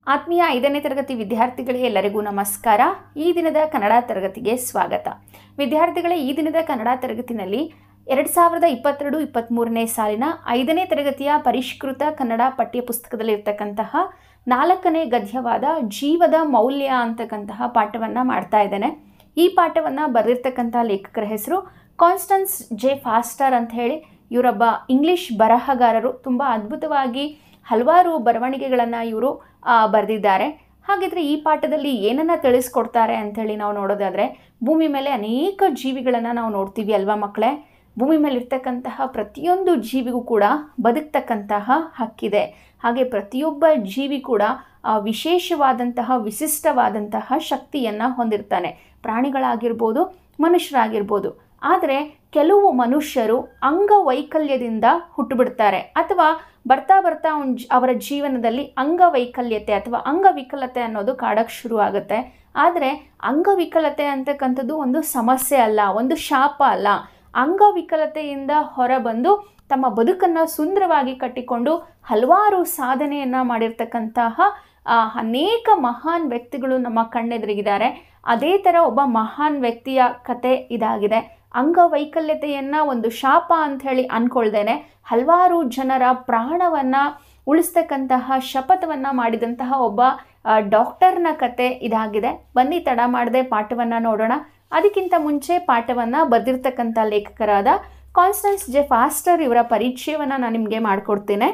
ಆತ್ಮೀಯ ಐದನೇ ತರಗತಿ ವಿದ್ಯಾರ್ಥಿಗಳಿಗೆ ಎಲ್ಲರಿಗೂ ನಮಸ್ಕಾರ ಈ ದಿನದ ಕನ್ನಡ ತರಗತಿಗೆ ಸ್ವಾಗತ ವಿದ್ಯಾರ್ಥಿಗಳೇ ಈ ದಿನದ ಕನ್ನಡ ತರಗತಿನಲ್ಲಿ ಎರಡು ಸಾವಿರದ ಇಪ್ಪತ್ತೆರಡು ಇಪ್ಪತ್ತ್ಮೂರನೇ ಸಾಲಿನ ಐದನೇ ತರಗತಿಯ ಪರಿಷ್ಕೃತ ಕನ್ನಡ ಪಠ್ಯಪುಸ್ತಕದಲ್ಲಿರ್ತಕ್ಕಂತಹ ನಾಲ್ಕನೇ ಗದ್ಯವಾದ ಜೀವದ ಮೌಲ್ಯ ಅಂತಕ್ಕಂತಹ ಪಾಠವನ್ನು ಮಾಡ್ತಾ ಇದ್ದೇನೆ ಈ ಪಾಠವನ್ನು ಬರೆದಿರ್ತಕ್ಕಂಥ ಲೇಖಕರ ಹೆಸರು ಕಾನ್ಸ್ಟನ್ಸ್ ಜೆ ಫಾಸ್ಟರ್ ಅಂತ ಹೇಳಿ ಇವರೊಬ್ಬ ಇಂಗ್ಲಿಷ್ ಬರಹಗಾರರು ತುಂಬ ಅದ್ಭುತವಾಗಿ ಹಲವಾರು ಬರವಣಿಗೆಗಳನ್ನು ಇವರು ಬರೆದಿದ್ದಾರೆ ಹಾಗಿದ್ರೆ ಈ ಪಾಠದಲ್ಲಿ ಏನನ್ನು ತಿಳಿಸ್ಕೊಡ್ತಾರೆ ಅಂಥೇಳಿ ನಾವು ನೋಡೋದಾದರೆ ಭೂಮಿ ಮೇಲೆ ಅನೇಕ ಜೀವಿಗಳನ್ನು ನಾವು ನೋಡ್ತೀವಿ ಅಲ್ವಾ ಮಕ್ಕಳೇ ಭೂಮಿ ಮೇಲೆ ಇರ್ತಕ್ಕಂತಹ ಪ್ರತಿಯೊಂದು ಜೀವಿಗೂ ಕೂಡ ಬದುಕ್ತಕ್ಕಂತಹ ಹಕ್ಕಿದೆ ಹಾಗೆ ಪ್ರತಿಯೊಬ್ಬ ಜೀವಿ ಕೂಡ ಆ, ವಿಶೇಷವಾದಂತಹ ವಿಶಿಷ್ಟವಾದಂತಹ ಶಕ್ತಿಯನ್ನು ಹೊಂದಿರ್ತಾನೆ ಪ್ರಾಣಿಗಳಾಗಿರ್ಬೋದು ಮನುಷ್ಯರಾಗಿರ್ಬೋದು ಆದರೆ ಕೆಲವು ಮನುಷ್ಯರು ಅಂಗವೈಕಲ್ಯದಿಂದ ಹುಟ್ಟುಬಿಡ್ತಾರೆ ಅಥವಾ ಬರ್ತಾ ಬರ್ತಾ ಅವ್ನ್ ಜ್- ಅವರ ಜೀವನದಲ್ಲಿ ಅಂಗವೈಕಲ್ಯತೆ ಅಥವಾ ಅಂಗವಿಕಲತೆ ಅನ್ನೋದು ಕಾಡಕ್ಕೆ ಶುರು ಆಗುತ್ತೆ ಆದರೆ ಅಂಗವಿಕಲತೆ ಅಂತಕ್ಕಂಥದ್ದು ಒಂದು ಸಮಸ್ಯೆ ಅಲ್ಲ ಒಂದು ಶಾಪ ಅಲ್ಲ ಅಂಗವಿಕಲತೆಯಿಂದ ಹೊರಬಂದು ತಮ್ಮ ಬದುಕನ್ನು ಸುಂದರವಾಗಿ ಕಟ್ಟಿಕೊಂಡು ಹಲವಾರು ಸಾಧನೆಯನ್ನು ಮಾಡಿರ್ತಕ್ಕಂತಹ ಆ, ಅನೇಕ ಮಹಾನ್ ವ್ಯಕ್ತಿಗಳು ನಮ್ಮ ಕಣ್ಣೆದುರಿಗಿದ್ದಾರೆ ಅದೇ ಥರ ಒಬ್ಬ ಮಹಾನ್ ವ್ಯಕ್ತಿಯ ಕತೆ ಇದಾಗಿದೆ ಅಂಗವೈಕಲ್ಯತೆಯನ್ನು ಒಂದು ಶಾಪ ಅಂತ ಹೇಳಿ ಅಂದ್ಕೊಳ್ದೇನೆ ಹಲವಾರು ಜನರ ಪ್ರಾಣವನ್ನು ಉಳಿಸ್ತಕ್ಕಂತಹ ಶಪಥವನ್ನು ಮಾಡಿದಂತಹ ಒಬ್ಬ ಆ, ಡಾಕ್ಟರ್ನ ಕತೆ ಇದಾಗಿದೆ ಬನ್ನಿ ತಡ ಮಾಡದೆ ಪಾಠವನ್ನು ನೋಡೋಣ ಅದಕ್ಕಿಂತ ಮುಂಚೆ ಪಾಠವನ್ನು ಬರೆದಿರ್ತಕ್ಕಂಥ ಲೇಖಕರಾದ ಕಾನ್ಸ್ಟನ್ಸ್ ಜೆ ಫಾಸ್ಟರ್ ಇವರ ಪರಿಚಯವನ್ನು ನಾನು ನಿಮಗೆ ಮಾಡಿಕೊಡ್ತೇನೆ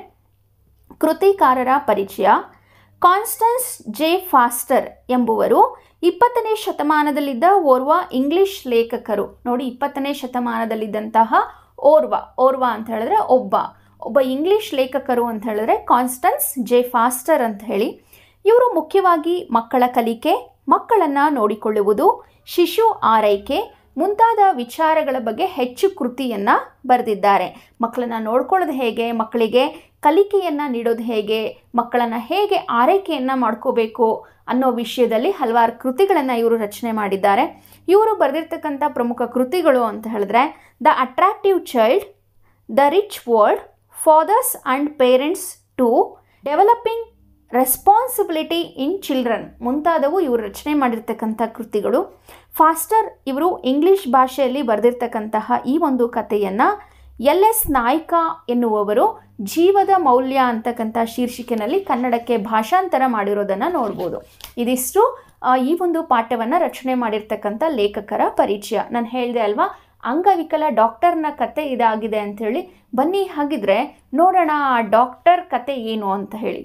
ಕೃತಿಕಾರರ ಪರಿಚಯ ಕಾನ್ಸ್ಟನ್ಸ್ ಜೆ ಫಾಸ್ಟರ್ ಎಂಬುವರು ಇಪ್ಪತ್ತನೇ ಶತಮಾನದಲ್ಲಿದ್ದ ಓರ್ವ ಇಂಗ್ಲಿಷ್ ಲೇಖಕರು ನೋಡಿ ಇಪ್ಪತ್ತನೇ ಶತಮಾನದಲ್ಲಿದ್ದಂತಹ ಓರ್ವ ಓರ್ವ ಅಂತ ಹೇಳಿದ್ರೆ ಒಬ್ಬ ಒಬ್ಬ ಇಂಗ್ಲಿಷ್ ಲೇಖಕರು ಅಂತ ಹೇಳಿದ್ರೆ ಕಾನ್ಸ್ಟನ್ಸ್ ಜೆ ಫಾಸ್ಟರ್ ಅಂತ ಹೇಳಿ ಇವರು ಮುಖ್ಯವಾಗಿ ಮಕ್ಕಳ ಕಲಿಕೆ ಮಕ್ಕಳನ್ನು ನೋಡಿಕೊಳ್ಳುವುದು ಶಿಶು ಆರೈಕೆ ಮುಂತಾದ ವಿಚಾರಗಳ ಬಗ್ಗೆ ಹೆಚ್ಚು ಕೃತಿಯನ್ನು ಬರೆದಿದ್ದಾರೆ ಮಕ್ಕಳನ್ನು ನೋಡ್ಕೊಳ್ಳೋದು ಹೇಗೆ ಮಕ್ಕಳಿಗೆ ಕಲಿಕೆಯನ್ನು ನೀಡೋದು ಹೇಗೆ ಮಕ್ಕಳನ್ನು ಹೇಗೆ ಆರೈಕೆಯನ್ನು ಮಾಡ್ಕೋಬೇಕು ಅನ್ನೋ ವಿಷಯದಲ್ಲಿ ಹಲವಾರು ಕೃತಿಗಳನ್ನು ಇವರು ರಚನೆ ಮಾಡಿದ್ದಾರೆ ಇವರು ಬರೆದಿರ್ತಕ್ಕಂಥ ಪ್ರಮುಖ ಕೃತಿಗಳು ಅಂತ ಹೇಳಿದ್ರೆ the attractive child the rich world fathers and parents to developing responsibility in children ಮುಂತಾದವು ಇವರು ರಚನೆ ಮಾಡಿರ್ತಕ್ಕಂಥ ಕೃತಿಗಳು ಫಾಸ್ಟರ್ ಇವರು ಇಂಗ್ಲಿಷ್ ಭಾಷೆಯಲ್ಲಿ ಬರೆದಿರ್ತಕ್ಕಂತಹ ಈ ಒಂದು ಕಥೆಯನ್ನು ಎಲ್ ಎಸ್ ನಾಯ್ಕ ಎನ್ನುವವರು ಜೀವದ ಮೌಲ್ಯ ಅಂತಕ್ಕಂಥ ಶೀರ್ಷಿಕೆನಲ್ಲಿ ಕನ್ನಡಕ್ಕೆ ಭಾಷಾಂತರ ಮಾಡಿರೋದನ್ನು ನೋಡ್ಬೋದು ಇದಿಷ್ಟು ಆ, ಈ ಒಂದು ಪಾಠವನ್ನು ರಚನೆ ಮಾಡಿರ್ತಕ್ಕಂಥ ಲೇಖಕರ ಪರಿಚಯ ನಾನು ಹೇಳಿದೆ ಅಲ್ವಾ ಅಂಗವಿಕಲ ಡಾಕ್ಟರ್ನ ಕತೆ ಇದಾಗಿದೆ ಅಂಥೇಳಿ ಬನ್ನಿ ಹಾಗಿದ್ರೆ ನೋಡೋಣ ಆ ಡಾಕ್ಟರ್ ಕತೆ ಏನು ಅಂತ ಹೇಳಿ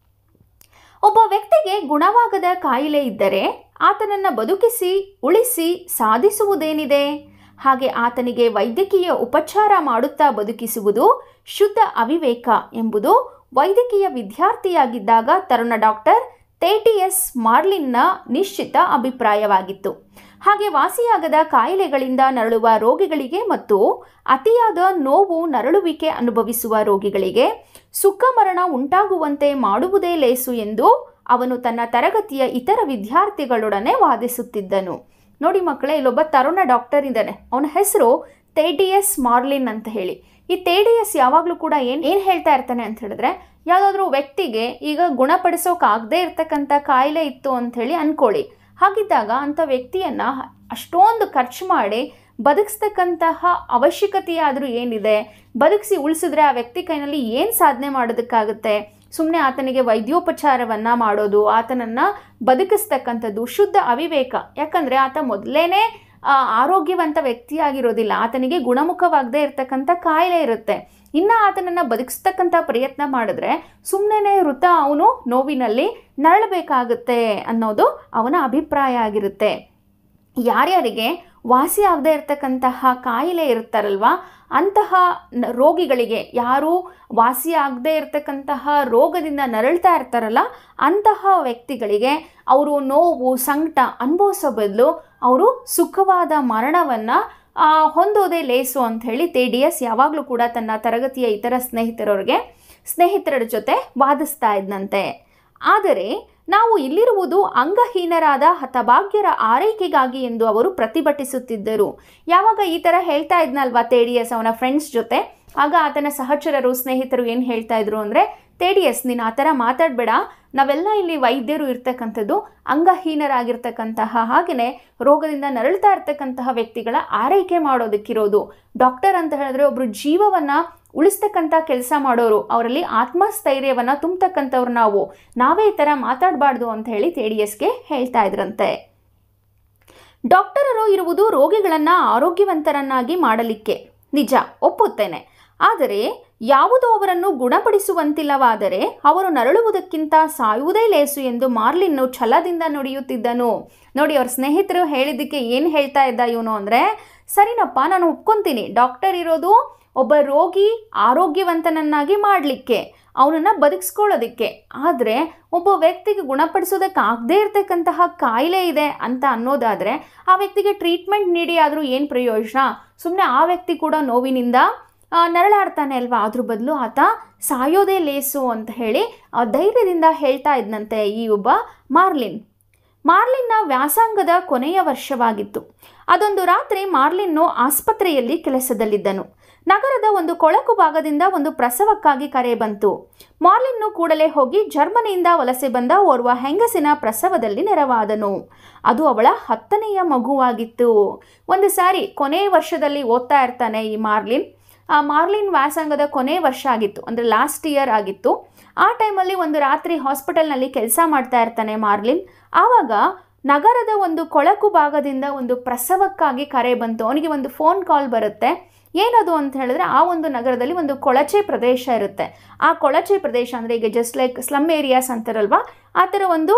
ಒಬ್ಬ ವ್ಯಕ್ತಿಗೆ ಗುಣವಾಗದ ಕಾಯಿಲೆ ಇದ್ದರೆ ಆತನನ್ನು ಬದುಕಿಸಿ ಉಳಿಸಿ ಸಾಧಿಸುವುದೇನಿದೆ ಹಾಗೆ ಆತನಿಗೆ ವೈದ್ಯಕೀಯ ಉಪಚಾರ ಮಾಡುತ್ತಾ ಬದುಕಿಸುವುದು ಶುದ್ಧ ಅವಿವೇಕ ಎಂಬುದು ವೈದ್ಯಕೀಯ ವಿದ್ಯಾರ್ಥಿಯಾಗಿದ್ದಾಗ ತರುಣ ಡಾಕ್ಟರ್ ತೇಟಿಎಸ್ ಮಾರ್ಲಿನ್ನ ನಿಶ್ಚಿತ ಅಭಿಪ್ರಾಯವಾಗಿತ್ತು ಹಾಗೆ ವಾಸಿಯಾಗದ ಕಾಯಿಲೆಗಳಿಂದ ನರಳುವ ರೋಗಿಗಳಿಗೆ ಮತ್ತು ಅತಿಯಾದ ನೋವು ನರಳುವಿಕೆ ಅನುಭವಿಸುವ ರೋಗಿಗಳಿಗೆ ಸುಖ ಮರಣ ಉಂಟಾಗುವಂತೆ ಮಾಡುವುದೇ ಲೇಸು ಎಂದು ಅವನು ತನ್ನ ತರಗತಿಯ ಇತರ ವಿದ್ಯಾರ್ಥಿಗಳೊಡನೆ ವಾದಿಸುತ್ತಿದ್ದನು ನೋಡಿ ಮಕ್ಕಳೇ ಇಲ್ಲೊಬ್ಬ ತರುಣ ಡಾಕ್ಟರ್ ಇದ್ದಾನೆ ಅವನ ಹೆಸರು ತೇಡಿಯಸ್ ಮಾರ್ಲಿನ್ ಅಂತ ಹೇಳಿ ಈ ತೇಡಿಯಸ್ ಯಾವಾಗಲೂ ಕೂಡ ಏನು ಏನು ಹೇಳ್ತಾ ಇರ್ತಾನೆ ಅಂತ ಹೇಳಿದ್ರೆ ಯಾವುದಾದ್ರೂ ವ್ಯಕ್ತಿಗೆ ಈಗ ಗುಣಪಡಿಸೋಕಾಗದೇ ಇರ್ತಕ್ಕಂಥ ಕಾಯಿಲೆ ಇತ್ತು ಅಂತ ಹೇಳಿ ಅನ್ಕೊಳ್ಳಿ ಹಾಗಿದ್ದಾಗ ಅಂಥ ವ್ಯಕ್ತಿಯನ್ನು ಅಷ್ಟೊಂದು ಖರ್ಚು ಮಾಡಿ ಬದುಕಿಸ್ತಕ್ಕಂತಹ ಅವಶ್ಯಕತೆಯಾದರೂ ಏನಿದೆ ಬದುಕಿಸಿ ಉಳಿಸಿದ್ರೆ ಆ ವ್ಯಕ್ತಿ ಕೈನಲ್ಲಿ ಏನು ಸಾಧನೆ ಮಾಡೋದಕ್ಕಾಗುತ್ತೆ ಸುಮ್ಮನೆ ಆತನಿಗೆ ವೈದ್ಯೋಪಚಾರವನ್ನು ಮಾಡೋದು ಆತನನ್ನು ಬದುಕಿಸ್ತಕ್ಕಂಥದ್ದು ಶುದ್ಧ ಅವಿವೇಕ ಯಾಕಂದರೆ ಆತ ಮೊದಲೇನೆ ಆರೋಗ್ಯವಂತ ವ್ಯಕ್ತಿಯಾಗಿರೋದಿಲ್ಲ ಆತನಿಗೆ ಗುಣಮುಖವಾಗದೇ ಇರತಕ್ಕಂಥ ಕಾಯಿಲೆ ಇರುತ್ತೆ ಇನ್ನು ಆತನನ್ನು ಬದುಕಿಸ್ತಕ್ಕಂಥ ಪ್ರಯತ್ನ ಮಾಡಿದ್ರೆ ಸುಮ್ಮನೆ ವೃತ ಅವನು ನೋವಿನಲ್ಲಿ ನರಳಬೇಕಾಗುತ್ತೆ ಅನ್ನೋದು ಅವನ ಅಭಿಪ್ರಾಯ ಆಗಿರುತ್ತೆ ಯಾರ್ಯಾರಿಗೆ ವಾಸಿ ಆಗದೇ ಇರತಕ್ಕಂತಹ ಕಾಯಿಲೆ ಇರುತ್ತಾರಲ್ವ ಅಂತಹ ನ- ರೋಗಿಗಳಿಗೆ ಯಾರು ವಾಸಿ ಆಗದೇ ಇರತಕ್ಕಂತಹ ರೋಗದಿಂದ ನರಳ್ತಾ ಇರ್ತಾರಲ್ಲ ಅಂತಹ ವ್ಯಕ್ತಿಗಳಿಗೆ ಅವರು ನೋವು ಸಂಕಟ ಅನುಭವಿಸೋ ಬದಲು ಅವರು ಸುಖವಾದ ಮರಣವನ್ನು ಹೊಂದೋದೇ ಲೇಸು ಅಂತ ಹೇಳಿ ತೇಡಿಯಸ್ ಯಾವಾಗಲೂ ಕೂಡ ತನ್ನ ತರಗತಿಯ ಇತರ ಸ್ನೇಹಿತರವ್ರಿಗೆ ಸ್ನೇಹಿತರ ಜೊತೆ ವಾದಿಸ್ತಾ ಇದ್ನಂತೆ ಆದರೆ ನಾವು ಇಲ್ಲಿರುವುದು ಅಂಗಹೀನರಾದ ಹತಭಾಗ್ಯರ ಆರೈಕೆಗಾಗಿ ಎಂದು ಅವರು ಪ್ರತಿಭಟಿಸುತ್ತಿದ್ದರು ಯಾವಾಗ ಈ ಥರ ಹೇಳ್ತಾ ಇದ್ನಲ್ವಾ ತೇಡಿಯಸ್ ಅವನ ಫ್ರೆಂಡ್ಸ್ ಜೊತೆ ಆಗ ಆತನ ಸಹಚರರು ಸ್ನೇಹಿತರು ಏನು ಹೇಳ್ತಾ ಇದ್ರು ಅಂದರೆ ತೇಡಿಯಸ್ ನೀನು ಆ ಥರ ಮಾತಾಡಬೇಡ ನಾವೆಲ್ಲ ಇಲ್ಲಿ ವೈದ್ಯರು ಇರ್ತಕ್ಕಂಥದ್ದು ಅಂಗಹೀನರಾಗಿರ್ತಕ್ಕಂತಹ ಹಾಗೆಯೇ ರೋಗದಿಂದ ನರಳ್ತಾ ಇರ್ತಕ್ಕಂತಹ ವ್ಯಕ್ತಿಗಳ ಆರೈಕೆ ಮಾಡೋದಕ್ಕಿರೋದು ಡಾಕ್ಟರ್ ಅಂತ ಹೇಳಿದ್ರೆ ಒಬ್ಬರು ಜೀವವನ್ನು ಉಳಿಸ್ತಕ್ಕಂಥ ಕೆಲಸ ಮಾಡೋರು ಅವರಲ್ಲಿ ಆತ್ಮಸ್ಥೈರ್ಯವನ್ನು ತುಂಬತಕ್ಕಂಥವ್ರು ನಾವು ನಾವೇ ಈ ಥರ ಮಾತಾಡಬಾರ್ದು ಅಂತ ಹೇಳಿ ತೇಡಿಯಸ್ಗೆ ಹೇಳ್ತಾ ಇದ್ರಂತೆ ಡಾಕ್ಟರರು ಇರುವುದು ರೋಗಿಗಳನ್ನು ಆರೋಗ್ಯವಂತರನ್ನಾಗಿ ಮಾಡಲಿಕ್ಕೆ ನಿಜ ಒಪ್ಪುತ್ತೇನೆ ಆದರೆ ಯಾವುದೋ ಅವರನ್ನು ಗುಣಪಡಿಸುವಂತಿಲ್ಲವಾದರೆ ಅವರು ನರಳುವುದಕ್ಕಿಂತ ಸಾಯುವುದೇ ಲೇಸು ಎಂದು ಮಾರ್ಲಿನ್ನು ಛಲದಿಂದ ನುಡಿಯುತ್ತಿದ್ದನು ನೋಡಿ ಅವ್ರ ಸ್ನೇಹಿತರು ಹೇಳಿದ್ದಕ್ಕೆ ಏನು ಹೇಳ್ತಾ ಇದ್ದ ಇವನು ಅಂದರೆ ಸರಿನಪ್ಪ ನಾನು ಒಪ್ಕೊಂತೀನಿ ಡಾಕ್ಟರ್ ಇರೋದು ಒಬ್ಬ ರೋಗಿ ಆರೋಗ್ಯವಂತನನ್ನಾಗಿ ಮಾಡಲಿಕ್ಕೆ ಅವನನ್ನು ಬದುಕಿಸ್ಕೊಳ್ಳೋದಕ್ಕೆ ಆದರೆ ಒಬ್ಬ ವ್ಯಕ್ತಿಗೆ ಗುಣಪಡಿಸೋದಕ್ಕೆ ಆಗದೇ ಇರತಕ್ಕಂತಹ ಕಾಯಿಲೆ ಇದೆ ಅಂತ ಅನ್ನೋದಾದರೆ ಆ ವ್ಯಕ್ತಿಗೆ ಟ್ರೀಟ್ಮೆಂಟ್ ನೀಡಿ ಆದರೂ ಏನು ಪ್ರಯೋಜನ ಸುಮ್ಮನೆ ಆ ವ್ಯಕ್ತಿ ಕೂಡ ನೋವಿನಿಂದ ಆ, ನರಳಾಡ್ತಾನೆ ಅಲ್ವಾ ಅದ್ರ ಬದಲು ಆತ ಸಾಯೋದೇ ಲೇಸು ಅಂತ ಹೇಳಿ ಆ ಧೈರ್ಯದಿಂದ ಹೇಳ್ತಾ ಇದ್ನಂತೆ ಈ ಒಬ್ಬ ಮಾರ್ಲಿನ್ ಮಾರ್ಲಿನ್ನ ವ್ಯಾಸಂಗದ ಕೊನೆಯ ವರ್ಷವಾಗಿತ್ತು ಅದೊಂದು ರಾತ್ರಿ ಮಾರ್ಲಿನ್ನು ಆಸ್ಪತ್ರೆಯಲ್ಲಿ ಕೆಲಸದಲ್ಲಿದ್ದನು ನಗರದ ಒಂದು ಕೊಳಕು ಭಾಗದಿಂದ ಒಂದು ಪ್ರಸವಕ್ಕಾಗಿ ಕರೆ ಬಂತು ಮಾರ್ಲಿನ್ನು ಕೂಡಲೇ ಹೋಗಿ ಜರ್ಮನಿಯಿಂದ ವಲಸೆ ಬಂದ ಓರ್ವ ಹೆಂಗಸಿನ ಪ್ರಸವದಲ್ಲಿ ನೆರವಾದನು ಅದು ಅವಳ ಹತ್ತನೆಯ ಮಗುವಾಗಿತ್ತು ಒಂದು ಸಾರಿ ಕೊನೆಯ ವರ್ಷದಲ್ಲಿ ಓದ್ತಾ ಇರ್ತಾನೆ ಈ ಮಾರ್ಲಿನ್ ಆ ಮಾರ್ಲಿನ್ ವ್ಯಾಸಂಗದ ಕೊನೆ ವರ್ಷ ಆಗಿತ್ತು ಅಂದರೆ ಲಾಸ್ಟ್ ಇಯರ್ ಆಗಿತ್ತು ಆ ಟೈಮಲ್ಲಿ ಒಂದು ರಾತ್ರಿ ಹಾಸ್ಪಿಟಲ್ನಲ್ಲಿ ಕೆಲಸ ಮಾಡ್ತಾ ಇರ್ತಾನೆ ಮಾರ್ಲಿನ್ ಆವಾಗ ನಗರದ ಒಂದು ಕೊಳಕು ಭಾಗದಿಂದ ಒಂದು ಪ್ರಸವಕ್ಕಾಗಿ ಕರೆ ಬಂತು ಅವನಿಗೆ ಒಂದು ಫೋನ್ ಕಾಲ್ ಬರುತ್ತೆ ಏನದು ಅಂತ ಹೇಳಿದ್ರೆ ಆ ಒಂದು ನಗರದಲ್ಲಿ ಒಂದು ಕೊಳಚೆ ಪ್ರದೇಶ ಇರುತ್ತೆ ಆ ಕೊಳಚೆ ಪ್ರದೇಶ ಅಂದರೆ ಈಗ ಜಸ್ಟ್ ಲೈಕ್ ಸ್ಲಮ್ ಏರಿಯಾಸ್ ಅಂತಾರಲ್ವ ಆ ಥರ ಒಂದು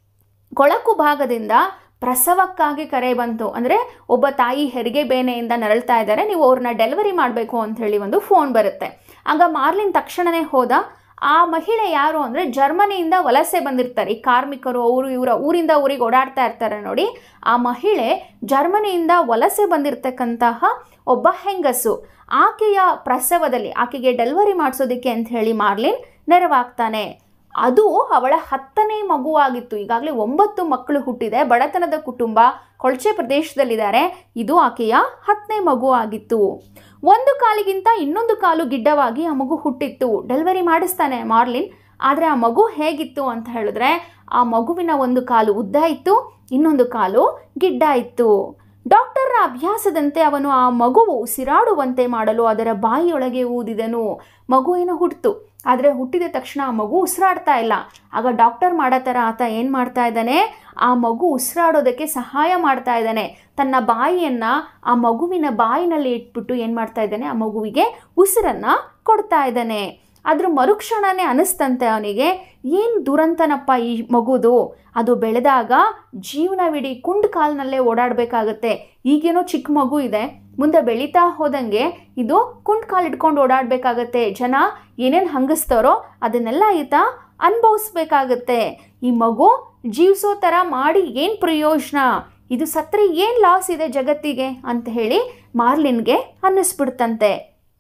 ಕೊಳಕು ಭಾಗದಿಂದ ಪ್ರಸವಕ್ಕಾಗಿ ಕರೆ ಬಂತು ಅಂದರೆ ಒಬ್ಬ ತಾಯಿ ಹೆರಿಗೆ ಬೇನೆಯಿಂದ ನರಳ್ತಾ ಇದ್ದಾರೆ ನೀವು ಅವ್ರನ್ನ ಡೆಲಿವರಿ ಮಾಡಬೇಕು ಅಂತ ಹೇಳಿ ಒಂದು ಫೋನ್ ಬರುತ್ತೆ ಆಗ ಮಾರ್ಲಿನ್ ತಕ್ಷಣವೇ ಹೋದ ಆ ಮಹಿಳೆ ಯಾರು ಅಂದರೆ ಜರ್ಮನಿಯಿಂದ ವಲಸೆ ಬಂದಿರ್ತಾರೆ ಈ ಕಾರ್ಮಿಕರು ಅವರು ಇವರ ಊರಿಂದ ಊರಿಗೆ ಓಡಾಡ್ತಾ ಇರ್ತಾರೆ ನೋಡಿ ಆ ಮಹಿಳೆ ಜರ್ಮನಿಯಿಂದ ವಲಸೆ ಬಂದಿರತಕ್ಕಂತಹ ಒಬ್ಬ ಹೆಂಗಸು ಆಕೆಯ ಪ್ರಸವದಲ್ಲಿ ಆಕೆಗೆ ಡೆಲಿವರಿ ಮಾಡಿಸೋದಕ್ಕೆ ಅಂತ ಹೇಳಿ ಮಾರ್ಲಿನ್ ನೆರವಾಗ್ತಾನೆ ಅದು ಅವಳ ಹತ್ತನೇ ಮಗುವಾಗಿತ್ತು ಈಗಾಗಲೇ ಒಂಬತ್ತು ಮಕ್ಕಳು ಹುಟ್ಟಿದೆ ಬಡತನದ ಕುಟುಂಬ ಕೊಳಚೆ ಪ್ರದೇಶದಲ್ಲಿದ್ದಾರೆ ಇದು ಆಕೆಯ ಹತ್ತನೇ ಮಗು ಆಗಿತ್ತು ಒಂದು ಕಾಲಿಗಿಂತ ಇನ್ನೊಂದು ಕಾಲು ಗಿಡ್ಡವಾಗಿ ಆ ಮಗು ಹುಟ್ಟಿತ್ತು ಡೆಲಿವರಿ ಮಾಡಿಸ್ತಾನೆ ಮಾರ್ಲಿನ್ ಆದರೆ ಆ ಮಗು ಹೇಗಿತ್ತು ಅಂತ ಹೇಳಿದ್ರೆ ಆ ಮಗುವಿನ ಒಂದು ಕಾಲು ಉದ್ದ ಇತ್ತು ಇನ್ನೊಂದು ಕಾಲು ಗಿಡ್ಡ ಇತ್ತು ಡಾಕ್ಟರ್ನ ಅಭ್ಯಾಸದಂತೆ ಅವನು ಆ ಮಗುವು ಉಸಿರಾಡುವಂತೆ ಮಾಡಲು ಅದರ ಬಾಯಿಯೊಳಗೆ ಊದಿದನು ಮಗು ಏನೋ ಹುಟ್ಟಿತು ಆದರೆ ಹುಟ್ಟಿದ ತಕ್ಷಣ ಆ ಮಗು ಉಸಿರಾಡ್ತಾ ಇಲ್ಲ ಆಗ ಡಾಕ್ಟರ್ ಮಾಡೋ ಥರ ಆತ ಏನು ಮಾಡ್ತಾ ಇದ್ದಾನೆ ಆ ಮಗು ಉಸಿರಾಡೋದಕ್ಕೆ ಸಹಾಯ ಮಾಡ್ತಾ ಇದ್ದಾನೆ ತನ್ನ ಬಾಯಿಯನ್ನು ಆ ಮಗುವಿನ ಬಾಯಿನಲ್ಲಿ ಇಟ್ಬಿಟ್ಟು ಏನು ಮಾಡ್ತಾ ಇದ್ದಾನೆ ಆ ಮಗುವಿಗೆ ಉಸಿರನ್ನು ಕೊಡ್ತಾ ಇದ್ದಾನೆ ಅದ್ರ ಮರುಕ್ಷಣನೇ ಅನಿಸ್ತಂತೆ ಅವನಿಗೆ ಏನು ದುರಂತನಪ್ಪ ಈ ಮಗುದು ಅದು ಬೆಳೆದಾಗ ಜೀವನವಿಡೀ ಕುಂಡ್ ಕಾಲ್ನಲ್ಲೇ ಓಡಾಡಬೇಕಾಗತ್ತೆ ಈಗೇನೋ ಚಿಕ್ಕ ಮಗು ಇದೆ ಮುಂದೆ ಬೆಳೀತಾ ಹೋದಂಗೆ ಇದು ಕುಂಡ್ ಕಾಲು ಇಟ್ಕೊಂಡು ಓಡಾಡಬೇಕಾಗತ್ತೆ ಜನ ಏನೇನು ಹಂಗಿಸ್ತಾರೋ ಅದನ್ನೆಲ್ಲ ಈತ ಅನುಭವಿಸ್ಬೇಕಾಗತ್ತೆ ಈ ಮಗು ಜೀವಿಸೋ ಥರ ಮಾಡಿ ಏನು ಪ್ರಯೋಜನ ಇದು ಸತ್ರೆ ಏನು ಲಾಸ್ ಇದೆ ಜಗತ್ತಿಗೆ ಅಂತ ಹೇಳಿ ಮಾರ್ಲಿನ್ಗೆ ಅನ್ನಿಸ್ಬಿಡ್ತಂತೆ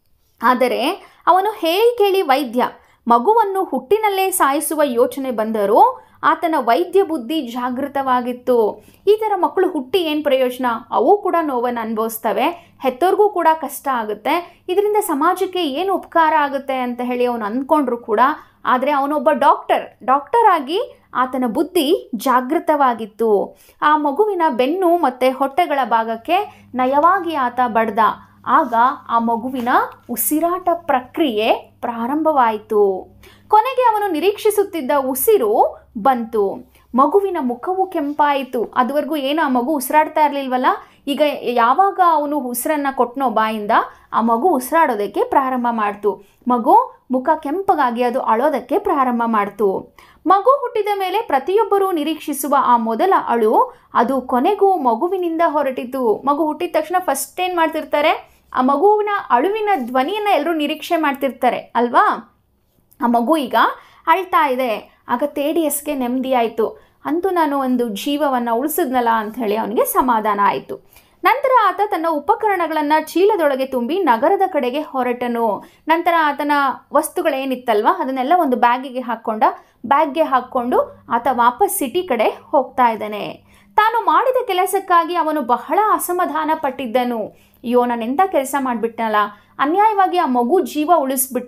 ಆದರೆ ಅವನು ಹೇಳಿ ಕೇಳಿ ವೈದ್ಯ ಮಗುವನ್ನು ಹುಟ್ಟಿನಲ್ಲೇ ಸಾಯಿಸುವ ಯೋಚನೆ ಬಂದರೂ ಆತನ ವೈದ್ಯ ಬುದ್ಧಿ ಜಾಗೃತವಾಗಿತ್ತು ಈ ಥರ ಮಕ್ಕಳು ಹುಟ್ಟಿ ಏನು ಪ್ರಯೋಜನ ಅವು ಕೂಡ ನೋವನ್ನು ಅನುಭವಿಸ್ತವೆ ಹೆತ್ತೋರ್ಗೂ ಕೂಡ ಕಷ್ಟ ಆಗುತ್ತೆ ಇದರಿಂದ ಸಮಾಜಕ್ಕೆ ಏನು ಉಪಕಾರ ಆಗುತ್ತೆ ಅಂತ ಹೇಳಿ ಅವನು ಅಂದ್ಕೊಂಡ್ರು ಕೂಡ ಆದರೆ ಅವನೊಬ್ಬ ಡಾಕ್ಟರ್ ಡಾಕ್ಟರ್ ಆಗಿ ಆತನ ಬುದ್ಧಿ ಜಾಗೃತವಾಗಿತ್ತು ಆ ಮಗುವಿನ ಬೆನ್ನು ಮತ್ತು ಹೊಟ್ಟೆಗಳ ಭಾಗಕ್ಕೆ ನಯವಾಗಿ ಆತ ಬಡ್ದ ಆಗ ಆ ಮಗುವಿನ ಉಸಿರಾಟ ಪ್ರಕ್ರಿಯೆ ಪ್ರಾರಂಭವಾಯಿತು ಕೊನೆಗೆ ಅವನು ನಿರೀಕ್ಷಿಸುತ್ತಿದ್ದ ಉಸಿರು ಬಂತು ಮಗುವಿನ ಮುಖವು ಕೆಂಪಾಯಿತು ಅದುವರೆಗೂ ಏನು ಆ ಮಗು ಉಸಿರಾಡ್ತಾ ಇರಲಿಲ್ವಲ್ಲ ಈಗ ಯಾವಾಗ ಅವನು ಉಸಿರನ್ನು ಕೊಟ್ಟನೋ ಬಾಯಿಂದ ಆ ಮಗು ಉಸಿರಾಡೋದಕ್ಕೆ ಪ್ರಾರಂಭ ಮಾಡ್ತು ಮಗು ಮುಖ ಕೆಂಪಗಾಗಿ ಅದು ಅಳೋದಕ್ಕೆ ಪ್ರಾರಂಭ ಮಾಡ್ತು ಮಗು ಹುಟ್ಟಿದ ಮೇಲೆ ಪ್ರತಿಯೊಬ್ಬರೂ ನಿರೀಕ್ಷಿಸುವ ಆ ಮೊದಲ ಅಳು ಅದು ಕೊನೆಗೂ ಮಗುವಿನಿಂದ ಹೊರಟಿತು ಮಗು ಹುಟ್ಟಿದ ತಕ್ಷಣ ಫಸ್ಟ್ ಏನು ಮಾಡ್ತಿರ್ತಾರೆ ಆ ಮಗುವಿನ ಅಳುವಿನ ಧ್ವನಿಯನ್ನು ಎಲ್ಲರೂ ನಿರೀಕ್ಷೆ ಮಾಡ್ತಿರ್ತಾರೆ ಅಲ್ವಾ ಆ ಮಗು ಈಗ ಅಳ್ತಾ ಇದೆ ಆಗ ತೇಡಿಯಸ್ಗೆ ನೆಮ್ಮದಿ ಆಯಿತು ಅಂತೂ ನಾನು ಒಂದು ಜೀವವನ್ನು ಉಳಿಸಿದ್ನಲ್ಲ ಅಂಥೇಳಿ ಅವನಿಗೆ ಸಮಾಧಾನ ಆಯಿತು ನಂತರ ಆತ ತನ್ನ ಉಪಕರಣಗಳನ್ನು ಚೀಲದೊಳಗೆ ತುಂಬಿ ನಗರದ ಕಡೆಗೆ ಹೊರಟನು ನಂತರ ಆತನ ವಸ್ತುಗಳೇನಿತ್ತಲ್ವ ಅದನ್ನೆಲ್ಲ ಒಂದು ಬ್ಯಾಗಿಗೆ ಹಾಕ್ಕೊಂಡ ಬ್ಯಾಗ್ಗೆ ಹಾಕ್ಕೊಂಡು ಆತ ವಾಪಸ್ ಸಿಟಿ ಕಡೆ ಹೋಗ್ತಾ ಇದ್ದಾನೆ ತಾನು ಮಾಡಿದ ಕೆಲಸಕ್ಕಾಗಿ ಅವನು ಬಹಳ ಅಸಮಾಧಾನ ಪಟ್ಟಿದ್ದನು ಅಯ್ಯೋ ನಾನು ಎಂಥ ಕೆಲಸ ಮಾಡಿಬಿಟ್ಟನಲ್ಲ ಅನ್ಯಾಯವಾಗಿ ಆ ಮಗು ಜೀವ ಉಳಿಸ್ಬಿಟ್ಟೆ